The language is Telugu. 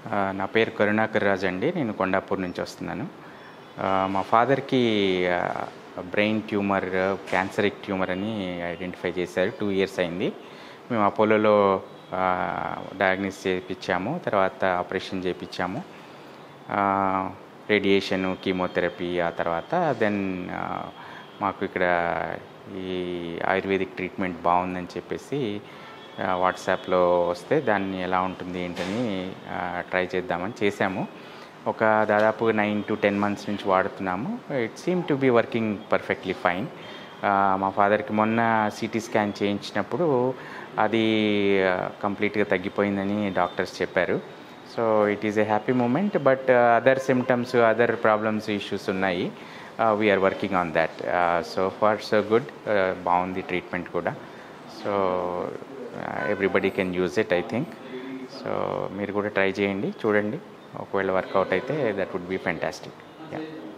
ఆ, నా పేరు కరుణాకర్ రాజ్ అండి నేను కొండాపూర్ నుంచి వస్తున్నాను ఆ, మా ఫాదర్కి బ్రెయిన్ ట్యూమర్ క్యాన్సరిక్ ట్యూమర్ అని ఐడెంటిఫై చేశారు టూ ఇయర్స్ అయింది మేము అపోలోలో డయాగ్నోస్ చేయించాము తర్వాత ఆపరేషన్ చేయించాము రేడియేషన్ కీమోథెరపీ ఆ తర్వాత దెన్ మాకు ఇక్కడ ఈ ఆయుర్వేదిక్ ట్రీట్మెంట్ బాగుందని చెప్పేసి వాట్సాప్లో వస్తే దాన్ని ఎలా ఉంటుంది ఏంటని ట్రై చేద్దామని చేశాము ఒక దాదాపు నైన్ టు టెన్ మంత్స్ నుంచి వాడుతున్నాము it seem to be working perfectly fine మా ఫాదర్కి మొన్న సిటీ స్కాన్ చేయించినప్పుడు అది కంప్లీట్గా తగ్గిపోయిందని డాక్టర్స్ చెప్పారు so it is a happy moment but other symptoms other problems issues ఉన్నాయి we are working on that so far so good బాగుంది ట్రీట్మెంట్ కూడా so everybody can use it I think so మీరు కూడా ట్రై చేయండి చూడండి ఒకవేళ వర్కౌట్ అయితే that would be fantastic yeah